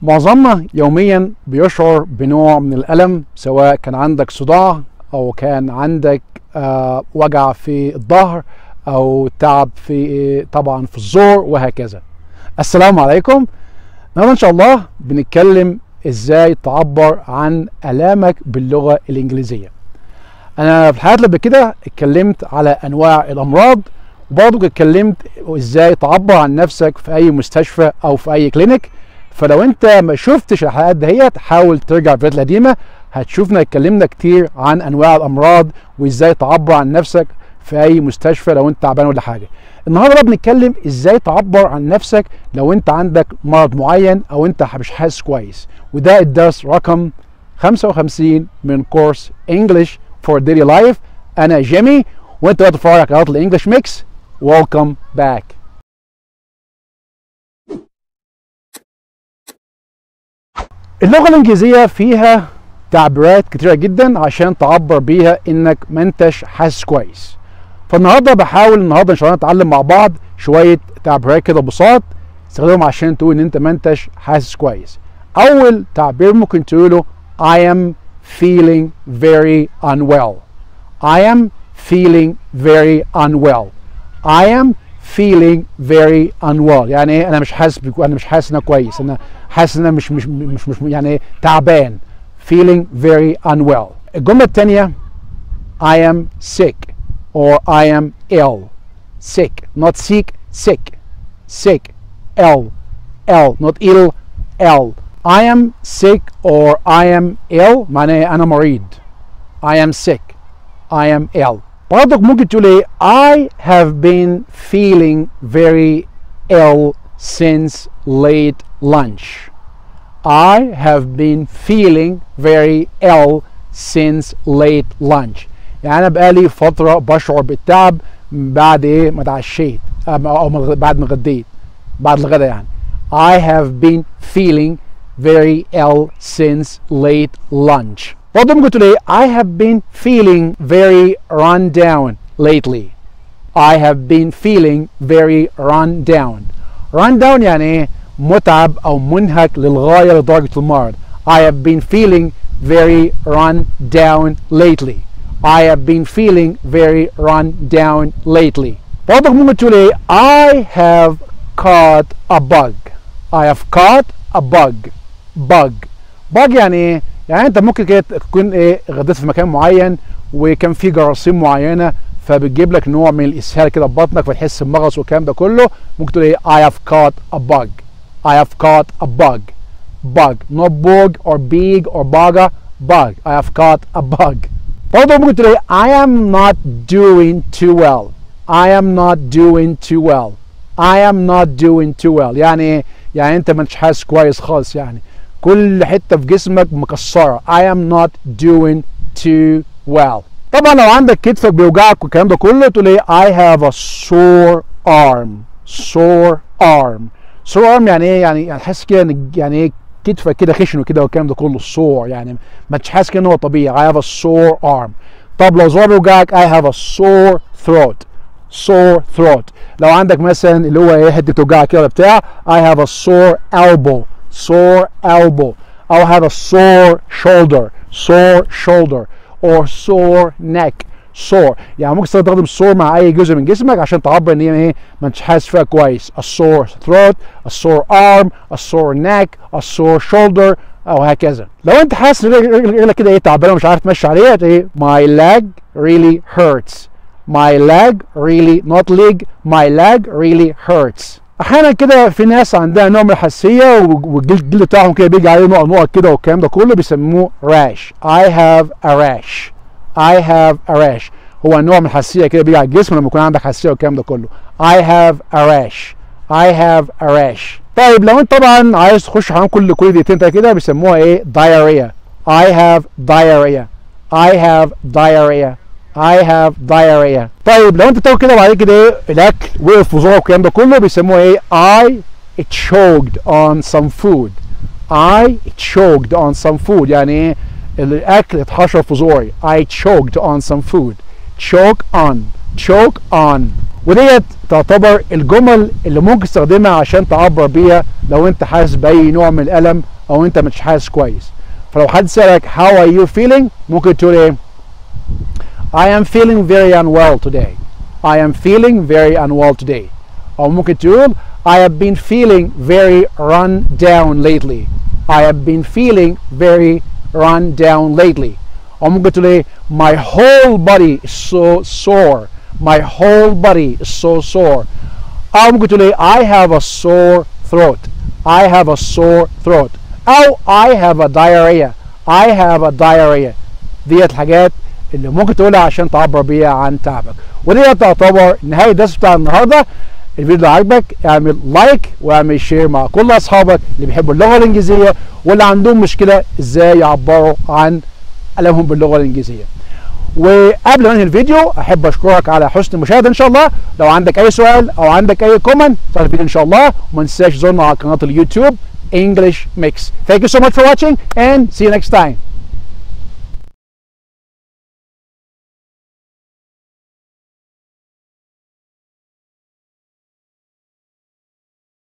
معظمنا يوميا بيشعر بنوع من الألم سواء كان عندك صداع أو كان عندك آه وجع في الظهر أو تعب في طبعا في الزور وهكذا السلام عليكم النهارده إن شاء الله بنتكلم إزاي تعبر عن آلامك باللغة الإنجليزية أنا في الحلقات اللي قبل كده اتكلمت على أنواع الأمراض وبرضه اتكلمت ازاي تعبر عن نفسك في اي مستشفى او في اي كلينيك فلو انت ما شفتش الحلقات دهيت حاول ترجع الفيديوهات القديمه هتشوفنا اتكلمنا كتير عن انواع الامراض وازاي تعبر عن نفسك في اي مستشفى لو انت تعبان ولا حاجه النهارده بقى بنتكلم ازاي تعبر عن نفسك لو انت عندك مرض معين او انت مش حاسس كويس وده الدرس رقم 55 من كورس انجلش فور ديلي لايف انا جيمي وانت بقى تتفرج على قناه الانجلش ميكس welcome back اللغة الإنجليزية فيها تعبيرات كتيرة جدا عشان تعبر بيها إنك ما أنتش حاسس كويس فالنهارده بحاول النهارده إن شاء الله نتعلم مع بعض شوية تعبيرات كده بساط تستخدمهم عشان تقول إن أنت ما أنتش حاسس كويس أول تعبير ممكن تقوله I am feeling very unwell I am feeling very unwell I am feeling very unwell يعني ايه انا مش حاسس بك... انا مش حاسس ان انا كويس انا حاسس ان انا مش مش مش, مش يعني تعبان feeling very unwell الجمله الثانيه I am sick or I am ill sick not sick sick sick ill ill not ill ill I am sick or I am ill معناه انا مريض I am sick I am ill برضك ممكن تقول ايه I have been feeling very ill since late lunch I have been feeling very ill since late lunch يعني انا بقالي فتره بشعر بالتعب بعد ايه ما اتعشيت او بعد ما غديت بعد الغداء يعني I have been feeling very ill since late lunch برضه ممكن تقول ايه I have been feeling very run down lately I have been feeling very run down run down يعني ايه متعب او منهك للغايه لدرجه المرض I have been feeling very run down lately I have been feeling very run down lately برضه ممكن تقول ايه I have caught a bug I have caught a bug bug bug يعني ايه يعني انت ممكن كده تكون ايه غديت في مكان معين وكان في جراثيم معينه فبتجيب لك نوع من الاسهال كده في بطنك فتحس بمغص والكلام ده كله ممكن تقول ايه I have caught a bug I have caught a bug bug not bug or big or baga bug I have caught a bug برضه ممكن تقول ايه I am not doing too well I am not doing too well I am not doing too well يعني ايه يعني انت مش حاسس كويس خالص يعني كل حته في جسمك مكسره I am not doing too well طبعا لو عندك كتفك بيوجعك والكلام ده كله تقول ايه I have a sore arm sore arm sore arm يعني ايه يعني يعني حاسس كده يعني ايه كتفك كده خشن وكده والكلام ده كله sore يعني ما تش حاسس كده ان هو طبيعي I have a sore arm طب لو زور بيوجعك I have a sore throat sore throat لو عندك مثلا اللي هو ايه حته توجعك كده بتاع I have a sore elbow sore elbow I'll have a sore shoulder sore shoulder or sore neck sore يعني ممكن تستخدم sore مع اي جزء من جسمك عشان تعبر ان هي ايه ما انتش حاسس فيها كويس a sore throat a sore arm a sore neck a sore shoulder او هكذا لو انت حاسس ان رجلك كده ايه تعبانه ومش عارف تمشي عليها ايه my leg really hurts my leg really not leg my leg really hurts احيانا كده في ناس عندها نوع من الحساسيه والجلد بتاعهم كده بيجي عليه نقط نقط كده والكلام ده كله بيسموه راش I have a rash I have a rash هو نوع من الحساسيه كده بيجي على الجسم لما يكون عندك حساسيه والكلام ده كله I have a rash I have a rash طيب لو انت طبعا عايز تخش حمام كل كل دقيقتين كده بيسموها ايه diarrhea I have diarrhea I have diarrhea I have diarrhea طيب لو انت بتاكل كده وبعد كده ايه الاكل وقف في زورك والكلام ده كله بيسموه ايه I choked on some food I choked on some food يعني ايه الاكل اتحشر في زوري I choked on some food choke on choke on وديت تعتبر الجمل اللي ممكن تستخدمها عشان تعبر بيها لو انت حاسس باي نوع من الالم او انت مش حاسس كويس فلو حد سالك how are you feeling ممكن تقول ايه I am feeling very unwell today I am feeling very unwell today او ممكن تقول I have been feeling very run down lately I have been feeling very run down lately او ممكن تقول ايه my whole body is so sore my whole body is so sore او ممكن تقول ايه I have a sore throat I have a sore throat او I have a diarrhea I have a diarrhea ديت الحاجات اللي ممكن تقولها عشان تعبر بيها عن تعبك ودي تعتبر نهاية الدرس بتاع النهارده الفيديو ده عجبك اعمل لايك واعمل شير مع كل اصحابك اللي بيحبوا اللغه الانجليزيه واللي عندهم مشكله ازاي يعبروا عن ألمهم باللغه الانجليزيه وقبل ما انهي الفيديو احب اشكرك على حسن المشاهده ان شاء الله لو عندك اي سؤال او عندك اي كومنت في الفيديو ان شاء الله وما تنساش تزورنا على قناه اليوتيوب English Mix. Thank you so much for watching and see you next time.